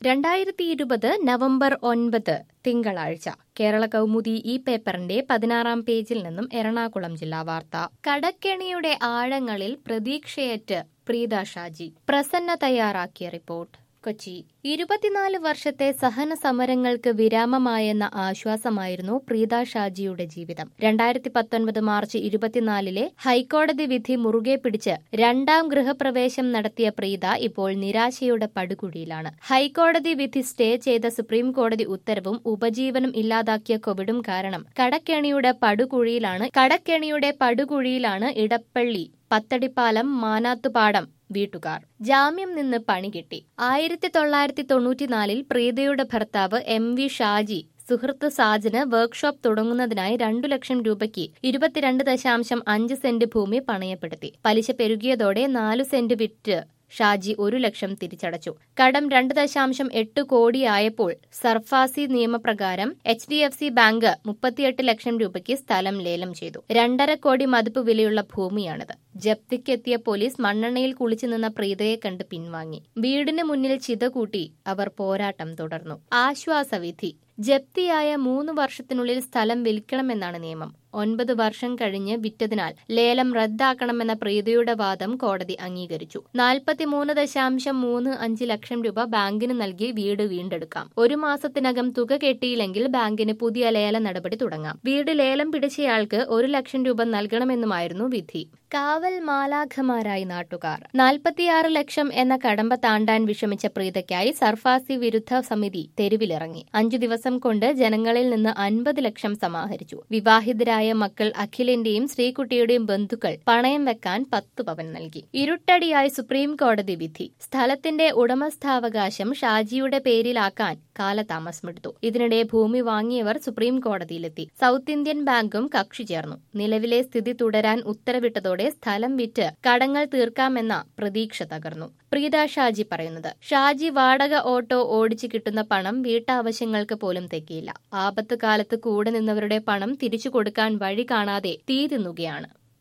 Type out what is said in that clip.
രണ്ടായിരത്തി ഇരുപത് നവംബർ ഒൻപത് തിങ്കളാഴ്ച കേരള കൗമുദി ഈ പേപ്പറിന്റെ പതിനാറാം പേജിൽ നിന്നും എറണാകുളം ജില്ലാ വാർത്ത കടക്കെണിയുടെ ആഴങ്ങളിൽ പ്രതീക്ഷയേറ്റ് പ്രീത ഷാജി പ്രസന്ന തയ്യാറാക്കിയ റിപ്പോർട്ട് കൊച്ചി ഇരുപത്തിനാല് വർഷത്തെ സഹന സമരങ്ങൾക്ക് വിരാമമായെന്ന ആശ്വാസമായിരുന്നു പ്രീത ഷാജിയുടെ ജീവിതം രണ്ടായിരത്തി പത്തൊൻപത് മാർച്ച് ഇരുപത്തിനാലിലെ ഹൈക്കോടതി വിധി മുറുകെ പിടിച്ച് രണ്ടാം ഗൃഹപ്രവേശം നടത്തിയ പ്രീത ഇപ്പോൾ നിരാശയുടെ പടുകുഴിയിലാണ് ഹൈക്കോടതി വിധി സ്റ്റേ ചെയ്ത സുപ്രീം കോടതി ഉത്തരവും ഉപജീവനം ഇല്ലാതാക്കിയ കോവിഡും കാരണം കടക്കെണിയുടെ പടുകുഴിയിലാണ് കടക്കെണിയുടെ പടുകുഴിയിലാണ് ഇടപ്പള്ളി പത്തടിപ്പാലം മാനാത്തുപാടം വീട്ടുകാർ ജാമ്യം നിന്ന് പണി കിട്ടി ആയിരത്തി തൊള്ളായിരത്തി തൊണ്ണൂറ്റിനാലിൽ പ്രീതയുടെ ഭർത്താവ് എം വി ഷാജി സുഹൃത്ത് സാജന് വർക്ക്ഷോപ്പ് തുടങ്ങുന്നതിനായി രണ്ടു ലക്ഷം രൂപയ്ക്ക് ഇരുപത്തിരണ്ട് ദശാംശം അഞ്ച് സെന്റ് ഭൂമി പണയപ്പെടുത്തി പലിശ പെരുകിയതോടെ നാലു സെന്റ് വിറ്റ് ഷാജി ഒരു ലക്ഷം തിരിച്ചടച്ചു കടം രണ്ട് ദശാംശം എട്ട് കോടിയായപ്പോൾ സർഫാസി നിയമപ്രകാരം H D F C bank മുപ്പത്തിയെട്ട് ലക്ഷം രൂപയ്ക്ക് സ്ഥലം ലേലം ചെയ്തു രണ്ടര കോടി മതിപ്പ് വിലയുള്ള ഭൂമിയാണിത് ജപ്തിക്കെത്തിയ പോലീസ് മണ്ണെണ്ണയിൽ കുളിച്ചു നിന്ന പ്രീതയെ കണ്ട് പിൻവാങ്ങി വീടിന് മുന്നിൽ ചിത കൂട്ടി അവർ പോരാട്ടം തുടർന്നു ആശ്വാസവിധി ജപ്തിയായ മൂന്ന് വർഷത്തിനുള്ളിൽ സ്ഥലം വിൽക്കണമെന്നാണ് നിയമം ഒൻപത് വർഷം കഴിഞ്ഞ് വിറ്റതിനാൽ ലേലം റദ്ദാക്കണമെന്ന പ്രീതിയുടെ വാദം കോടതി അംഗീകരിച്ചു നാൽപ്പത്തിമൂന്ന് ദശാംശം മൂന്ന് അഞ്ച് ലക്ഷം രൂപ ബാങ്കിന് നൽകി വീട് വീണ്ടെടുക്കാം ഒരു മാസത്തിനകം തുക കെട്ടിയില്ലെങ്കിൽ ബാങ്കിന് പുതിയ ലേല നടപടി തുടങ്ങാം വീട് ലേലം പിടിച്ചയാൾക്ക് ഒരു ലക്ഷം രൂപ നൽകണമെന്നുമായിരുന്നു വിധി കാവൽ മാലാഖമാരായി നാട്ടുകാർ നാൽപ്പത്തിയാറ് ലക്ഷം എന്ന കടമ്പ താണ്ടാൻ വിഷമിച്ച പ്രീതയ്ക്കായി സർഫാസി വിരുദ്ധ സമിതി തെരുവിലിറങ്ങി അഞ്ചു ദിവസം കൊണ്ട് ജനങ്ങളിൽ നിന്ന് അൻപത് ലക്ഷം സമാഹരിച്ചു വിവാഹിതരായ മക്കൾ അഖിലിന്റെയും ശ്രീകുട്ടിയുടെയും ബന്ധുക്കൾ പണയം വെക്കാൻ പത്തു പവൻ നൽകി ഇരുട്ടടിയായി സുപ്രീം കോടതി വിധി സ്ഥലത്തിന്റെ ഉടമസ്ഥാവകാശം ഷാജിയുടെ പേരിലാക്കാൻ കാലതാമസമെടുത്തു ഇതിനിടെ ഭൂമി വാങ്ങിയവർ സുപ്രീം കോടതിയിലെത്തി സൗത്ത് ഇന്ത്യൻ ബാങ്കും കക്ഷി ചേർന്നു നിലവിലെ സ്ഥിതി തുടരാൻ ഉത്തരവിട്ടതോടെ സ്ഥലം വിറ്റ് കടങ്ങൾ തീർക്കാമെന്ന പ്രതീക്ഷ തകർന്നു പ്രീത ഷാജി പറയുന്നത് ഷാജി വാടക ഓട്ടോ ഓടിച്ചു കിട്ടുന്ന പണം വീട്ടാവശ്യങ്ങൾക്ക് പോലും തെക്കിയില്ല ആപത്ത് കാലത്ത് കൂടെ നിന്നവരുടെ പണം തിരിച്ചു കൊടുക്കാൻ വഴി കാണാതെ തീ തിന്നുകയാണ്